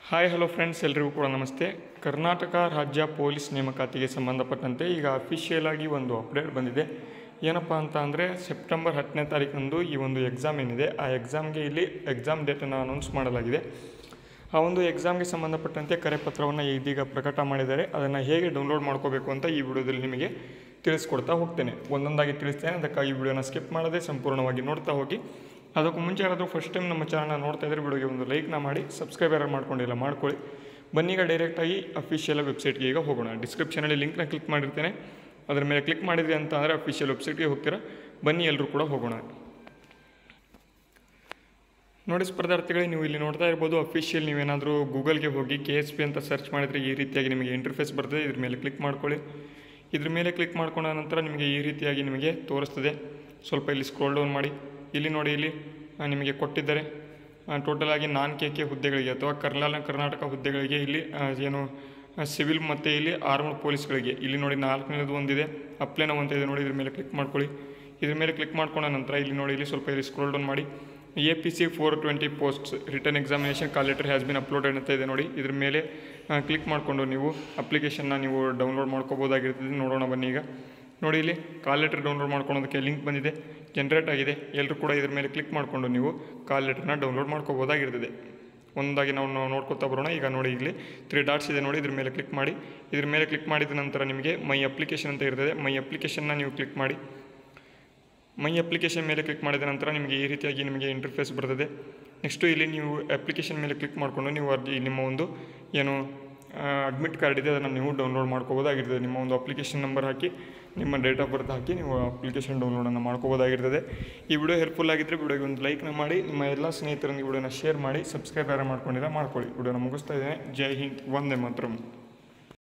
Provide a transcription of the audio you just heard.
hi hello friends ಎಲ್ರಿಗೂ ಕೂಡ ನಮಸ್ತೆ ಕರ್ನಾಟಕ ರಾಜ್ಯ ಪೊಲೀಸ್ ನೇಮಕಾತಿಗೆ ಸಂಬಂಧಪಟ್ಟಂತೆ ಈಗ ಅಫಿಷಿಯಲ್ ಆಗಿ ಒಂದು ಅಪ್ಡೇಟ್ ಬಂದಿದೆ ಏನಪ್ಪ ಅಂತ ಅಂದರೆ ಸೆಪ್ಟೆಂಬರ್ ಹತ್ತನೇ ತಾರೀಕಂದು ಈ ಒಂದು ಎಕ್ಸಾಮ್ ಏನಿದೆ ಆ ಎಕ್ಸಾಮ್ಗೆ ಇಲ್ಲಿ ಎಕ್ಸಾಮ್ ಡೇಟನ್ನು ಅನೌನ್ಸ್ ಮಾಡಲಾಗಿದೆ ಆ ಒಂದು ಎಕ್ಸಾಮ್ಗೆ ಸಂಬಂಧಪಟ್ಟಂತೆ ಕರೆಪತ್ರವನ್ನು ಇದೀಗ ಪ್ರಕಟ ಮಾಡಿದ್ದಾರೆ ಅದನ್ನು ಹೇಗೆ ಡೌನ್ಲೋಡ್ ಮಾಡ್ಕೋಬೇಕು ಅಂತ ಈ ವಿಡಿಯೋದಲ್ಲಿ ನಿಮಗೆ ತಿಳಿಸ್ಕೊಡ್ತಾ ಹೋಗ್ತೇನೆ ಒಂದೊಂದಾಗಿ ತಿಳಿಸ್ತೇನೆ ಅದಕ್ಕಾಗಿ ಈ ವಿಡಿಯೋನ ಸ್ಕಿಪ್ ಮಾಡದೆ ಸಂಪೂರ್ಣವಾಗಿ ನೋಡ್ತಾ ಹೋಗಿ ಅದಕ್ಕೂ ಮುಂಚೆ ಯಾರಾದರೂ ಫಸ್ಟ್ ಟೈಮ್ ನಮ್ಮ ಚಾನಲ್ನ ನೋಡ್ತಾ ಇದ್ದರೆ ವಿಡಿಯೋಗೆ ಒಂದು ಲೈಕ್ನ ಮಾಡಿ ಸಬ್ಸ್ಕ್ರೈಬ್ ಯಾರು ಮಾಡ್ಕೊಂಡಿಲ್ಲ ಮಾಡ್ಕೊಳ್ಳಿ ಬನ್ನೀಗ ಡೈರೆಕ್ಟಾಗಿ ಅಫಿಷಿಯಲ್ ವೆಬ್ಸೈಟ್ಗೆ ಈಗ ಹೋಗೋಣ ಡಿಸ್ಕ್ರಿಪ್ಷನಲ್ಲಿ ಲಿಂಕ್ನ ಕ್ಲಿಕ್ ಮಾಡಿರ್ತೇನೆ ಅದರ ಮೇಲೆ ಕ್ಲಿಕ್ ಮಾಡಿದ್ರಿ ಅಂತ ಅಂದರೆ ಅಫಿಷಿಯಲ್ ವೆಬ್ಸೈಟ್ಗೆ ಹೋಗ್ತೀರಾ ಬನ್ನಿ ಎಲ್ಲರೂ ಕೂಡ ಹೋಗೋಣ ನೋಡಿ ಸ್ಪರ್ಧಾರ್ಥಿಗಳೇ ನೀವು ಇಲ್ಲಿ ನೋಡ್ತಾ ಇರ್ಬೋದು ಅಫಿಷಿಯಲ್ ನೀವೇನಾದರೂ ಗೂಗಲ್ಗೆ ಹೋಗಿ ಕೆ ಎಸ್ ಪಿ ಅಂತ ಸರ್ಚ್ ಮಾಡಿದರೆ ಈ ರೀತಿಯಾಗಿ ನಿಮಗೆ ಇಂಟರ್ಫೇಸ್ ಬರ್ತದೆ ಇದ್ರ ಮೇಲೆ ಕ್ಲಿಕ್ ಮಾಡ್ಕೊಳ್ಳಿ ಇದ್ರ ಮೇಲೆ ಕ್ಲಿಕ್ ಮಾಡ್ಕೊಂಡ ನಂತರ ನಿಮಗೆ ಈ ರೀತಿಯಾಗಿ ನಿಮಗೆ ತೋರಿಸ್ತದೆ ಸ್ವಲ್ಪ ಇಲ್ಲಿ ಸ್ಕ್ರೋಲ್ ಡೌನ್ ಮಾಡಿ ಇಲ್ಲಿ ನೋಡಿ ಇಲ್ಲಿ ಆ, ನಿಮಗೆ ಕೊಟ್ಟಿದ್ದಾರೆ ಟೋಟಲ್ ಆಗಿ ನಾನ್ ಕೆ ಕೆ ಹುದ್ದೆಗಳಿಗೆ ಅಥವಾ ಕರ್ನಾಲ ಕರ್ನಾಟಕ ಹುದ್ದೆಗಳಿಗೆ ಇಲ್ಲಿ ಆ, ಏನು ಸಿವಿಲ್ ಮತ್ತು ಇಲ್ಲಿ ಆರ್ಮ್ಡ್ ಪೊಲೀಸ್ಗಳಿಗೆ ಇಲ್ಲಿ ನೋಡಿ ನಾಲ್ಕನೇದು ಒಂದಿದೆ ಅಪ್ಲೈನ ಅಂತ ಇದೆ ನೋಡಿ ಇದ್ರ ಮೇಲೆ ಕ್ಲಿಕ್ ಮಾಡ್ಕೊಳ್ಳಿ ಇದ್ರ ಮೇಲೆ ಕ್ಲಿಕ್ ಮಾಡ್ಕೊಂಡ ನಂತರ ಇಲ್ಲಿ ನೋಡಿ ಇಲ್ಲಿ ಸ್ವಲ್ಪ ಇಲ್ಲಿ ಸ್ಕ್ರೋಲ್ ಡೌನ್ ಮಾಡಿ A P C four twenty posts written examination call letter has been uploaded ಅಂತ ಇದೆ ನೋಡಿ ಇದ್ರ ಮೇಲೆ ಕ್ಲಿಕ್ ಮಾಡಿಕೊಂಡು ನೀವು ಅಪ್ಲಿಕೇಶನ್ನ ನೀವು ಡೌನ್ಲೋಡ್ ಮಾಡ್ಕೋಬೋದಾಗಿರ್ತದೆ ನೋಡೋಣ ಬನ್ನಿ ಈಗ ನೋಡಿ ಇಲ್ಲಿ ಕಾಲ್ ಲೆಟರ್ ಡೌನ್ಲೋಡ್ ಮಾಡ್ಕೊಳೋದಕ್ಕೆ ಲಿಂಕ್ ಬಂದಿದೆ ಜನ್ರೇಟ್ ಆಗಿದೆ ಎಲ್ಲರೂ ಕೂಡ ಇದ್ರ ಮೇಲೆ ಕ್ಲಿಕ್ ಮಾಡಿಕೊಂಡು ನೀವು ಕಾಲ್ ಲೆಟರ್ನ ಡೌನ್ಲೋಡ್ ಮಾಡ್ಕೋಬೋದಾಗಿರ್ತದೆ ಒಂದಾಗಿ ನಾವು ನಾವು ನೋಡ್ಕೊತಾ ಬರೋಣ ಈಗ ನೋಡಿ ಇಲ್ಲಿ ತ್ರೀ ಡಾಟ್ಸ್ ಇದೆ ನೋಡಿ ಇದ್ರ ಮೇಲೆ ಕ್ಲಿಕ್ ಮಾಡಿ ಇದ್ರ ಮೇಲೆ ಕ್ಲಿಕ್ ಮಾಡಿದ ನಂತರ ನಿಮಗೆ ಮೈ ಅಪ್ಲಿಕೇಶನ್ ಅಂತ ಇರ್ತದೆ ಮೈ ಅಪ್ಲಿಕೇಶನ್ನ ನೀವು ಕ್ಲಿಕ್ ಮಾಡಿ ಮೈ ಅಪ್ಲಿಕೇಶನ್ ಮೇಲೆ ಕ್ಲಿಕ್ ಮಾಡಿದ ನಂತರ ನಿಮಗೆ ಈ ರೀತಿಯಾಗಿ ನಿಮಗೆ ಇಂಟರ್ಫೇಸ್ ಬರ್ತದೆ ನೆಕ್ಸ್ಟು ಇಲ್ಲಿ ನೀವು ಅಪ್ಲಿಕೇಶನ್ ಮೇಲೆ ಕ್ಲಿಕ್ ಮಾಡಿಕೊಂಡು ನೀವು ಅರ್ಜಿ ನಿಮ್ಮ ಒಂದು ಏನು ಅಡ್ಮಿಟ್ ಕಾರ್ಡ್ ಇದೆ ಅದನ್ನು ನೀವು ಡೌನ್ಲೋಡ್ ಮಾಡ್ಕೋಬೋದಾಗಿರ್ತದೆ ನಿಮ್ಮ ಒಂದು ಅಪ್ಲಿಕೇಶನ್ ನಂಬರ್ ಹಾಕಿ ನಿಮ್ಮ ಡೇಟ್ ಆಫ್ ಬರ್ತ್ ಹಾಕಿ ನೀವು ಅಪ್ಲಿಕೇಶನ್ ಡೌನ್ಲೋಡನ್ನು ಮಾಡ್ಕೋಬೋದಾಗಿರ್ತದೆ ಈ ವಿಡಿಯೋ ಹೆಲ್ಪ್ಫುಲ್ ಆಗಿದ್ದರೆ ವಿಡಿಯೋಗೆ ಒಂದು ಲೈಕ್ನ ಮಾಡಿ ನಿಮ್ಮ ಎಲ್ಲ ಸ್ನೇಹಿತರಿಗೆ ವಿಡಿಯೋನ ಶೇರ್ ಮಾಡಿ ಸಬ್ಸ್ಕ್ರೈಬ್ ಯಾರು ಮಾಡ್ಕೊಂಡಿಲ್ಲ ಮಾಡ್ಕೊಳ್ಳಿ ವಿಡಿಯೋನ ಮುಗಿಸ್ತಾ ಇದ್ದೇನೆ ಜೈ ಹಿಂದ್ ವಂದೇ ಮಾತರಂ